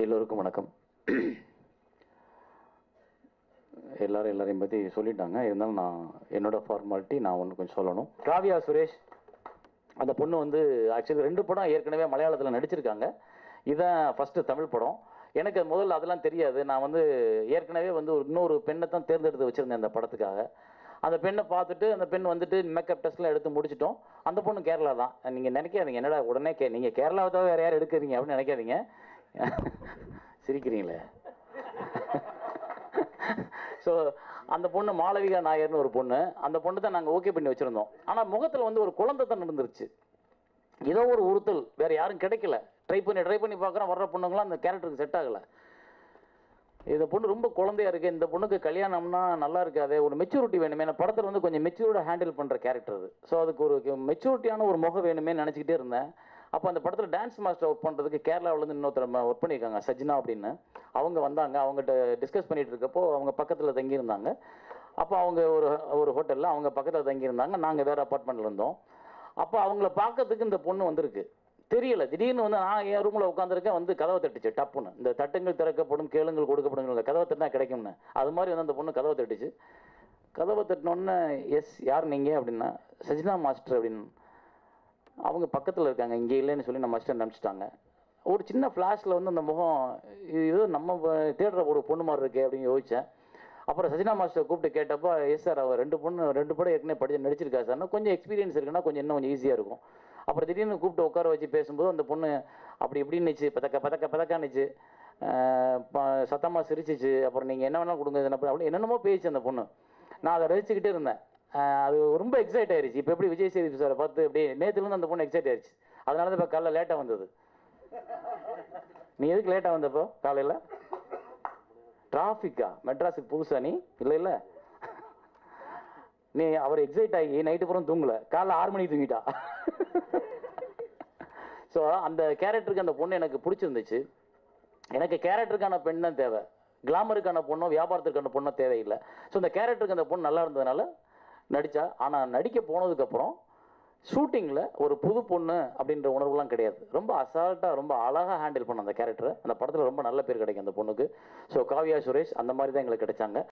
எல்லோருக்கும் வணக்கம் எல்லாரும் எல்லாரையும் பற்றி சொல்லிட்டாங்க இருந்தாலும் நான் என்னோட ஃபார்மாலிட்டி நான் ஒன்று கொஞ்சம் சொல்லணும் காவியா சுரேஷ் அந்த பொண்ணு வந்து ஆக்சுவலி ரெண்டு படம் ஏற்கனவே மலையாளத்தில் நடிச்சிருக்காங்க இதான் ஃபஸ்ட்டு தமிழ் படம் எனக்கு முதல்ல அதெல்லாம் தெரியாது நான் வந்து ஏற்கனவே வந்து ஒரு இன்னொரு பெண்ணை தான் தேர்ந்தெடுத்து வச்சுருந்தேன் அந்த படத்துக்காக அந்த பெண்ணை பார்த்துட்டு அந்த பெண் வந்துட்டு மேக்கப் டெஸ்ட்லாம் எடுத்து முடிச்சிட்டோம் அந்த பொண்ணு கேரளா தான் நீங்கள் நினைக்காதீங்க என்னடா உடனே கே நீங்கள் கேரளாவை தவிர வேறு யார் எடுக்கிறீங்க அப்படின்னு நினைக்காதீங்க சிரிக்கிறீங்களே ஸோ அந்த பொண்ணு மாளவிகா நாயர்னு ஒரு பொண்ணு அந்த பொண்ணு தான் நாங்கள் ஓகே பண்ணி வச்சுருந்தோம் ஆனால் முகத்தில் வந்து ஒரு குழந்தை தான் நடந்துருச்சு ஏதோ ஒரு உறுத்தல் வேற யாரும் கிடைக்கல ட்ரை பண்ணி ட்ரை பண்ணி பார்க்குறோம் வர்ற பொண்ணுங்களாம் அந்த கேரக்டருக்கு செட் ஆகலை இந்த பொண்ணு ரொம்ப குழந்தையா இருக்கு இந்த பொண்ணுக்கு கல்யாணம்னா நல்லா இருக்காது ஒரு மெச்சூரிட்டி வேணுமே நான் படத்தில் வந்து கொஞ்சம் மெச்சூர்டாக ஹேண்டில் பண்ணுற கேரக்டர் அது ஸோ அதுக்கு ஒரு மெச்சூரிட்டியான ஒரு முகம் வேணுமே நினச்சிக்கிட்டே இருந்தேன் அப்போ அந்த படத்தில் டான்ஸ் மாஸ்டர் ஒர்க் பண்ணுறதுக்கு கேரளாவிலேருந்து இன்னொருத்தர் ஒர்க் பண்ணியிருக்காங்க சஜினா அப்படின்னு அவங்க வந்தாங்க அவங்ககிட்ட டிஸ்கஸ் பண்ணிட்டு இருக்கப்போ அவங்க பக்கத்தில் தங்கியிருந்தாங்க அப்போ அவங்க ஒரு ஒரு ஹோட்டலில் அவங்க பக்கத்தில் தங்கியிருந்தாங்க நாங்கள் வேறு அப்பார்ட்மெண்ட்டில் இருந்தோம் அப்போ அவங்கள பார்க்கறதுக்கு இந்த பொண்ணு வந்திருக்கு தெரியல திடீர்னு வந்து நான் என் ரூமில் உட்காந்துருக்கேன் வந்து கதவை தட்டுச்சு டப்புன்னு இந்த தட்டுங்கள் திறக்கப்படும் கேளுங்கள் கொடுக்கப்படும் இந்த கதவை தட்டினா கிடைக்கும்னு அது மாதிரி வந்து அந்த பொண்ணு கதவை தட்டுச்சு கதவை தட்டினோடனே எஸ் யார் நீங்கள் அப்படின்னா சஜினா மாஸ்டர் அப்படின்னு அவங்க பக்கத்தில் இருக்காங்க இங்கே இல்லைன்னு சொல்லி நம்ம மாஸ்டர் நினச்சிட்டாங்க ஒரு சின்ன ஃப்ளாஷில் வந்து அந்த முகம் இது ஏதோ நம்ம வ- தேடுற ஒரு பொண்ணு மாதிரி இருக்கே அப்படின்னு யோசித்தேன் அப்புறம் சஜினா மாஸ்டர் கூப்பிட்டு கேட்டப்போ எஸ் சார் அவர் ரெண்டு பொண்ணு ரெண்டு படம் ஏற்கனவே படிச்சு நடிச்சிருக்கா சார் கொஞ்சம் எக்ஸ்பீரியன்ஸ் இருக்குன்னா கொஞ்சம் இன்னும் கொஞ்சம் ஈஸியாக இருக்கும் அப்புறம் திடீர்னு கூப்பிட்டு உட்கார வச்சு பேசும்போது அந்த பொண்ணு அப்படி இப்படின்னுச்சு பதக்க பதக்க பதக்கானுச்சு சத்தமாக சிரிச்சிச்சு அப்புறம் நீங்கள் என்ன வேணாலும் கொடுங்க இது என்ன பண்ண- அப்படி என்னென்னமோ பேச்சு அந்த பொண்ணு நான் அதை ரசிச்சுக்கிட்டே இருந்தேன் ஆஹ் அது ரொம்ப எக்ஸைட் ஆயிருச்சு இப்போ எப்படி விஜய் சேதுபதி சாரை பார்த்து அப்படியே நேற்றுலேருந்து அந்த பொண்ணு எக்ஸைட் ஆயிருச்சு அதனால தான் இப்போ காலைல லேட்டாக வந்தது நீ எதுக்கு லேட்டாக வந்தப்போ காலையில் டிராஃபிக்கா மெட்ராஸுக்கு புதுசா நீ இல்லை இல்லை நீ அவர் எக்ஸைட் ஆகி நைட்டு பூரா தூங்கல காலைல ஆறு மணிக்கு தூங்கிட்டா ஸோ அந்த கேரக்டருக்கு அந்த பொண்ணு எனக்கு பிடிச்சிருந்துச்சு எனக்கு கேரக்டருக்கான பெண் தான் தேவை கிளாமருக்கான பொண்ணோ வியாபாரத்துக்கான பொண்ணோ தேவையில்லை ஸோ அந்த கேரக்டருக்கு அந்த பொண்ணு நல்லா இருந்ததுனால நடித்தா ஆனால் நடிக்க போனதுக்கப்புறம் ஷூட்டிங்கில் ஒரு புது பொண்ணு அப்படின்ற உணர்வுலாம் கிடையாது ரொம்ப அசால்ட்டாக ரொம்ப அழகாக ஹேண்டில் பண்ண அந்த கேரக்டரை அந்த படத்தில் ரொம்ப நல்ல பேர் கிடைக்கும் அந்த பொண்ணுக்கு ஸோ காவியா சுரேஷ் அந்த மாதிரி தான் எங்களுக்கு கிடைச்சாங்க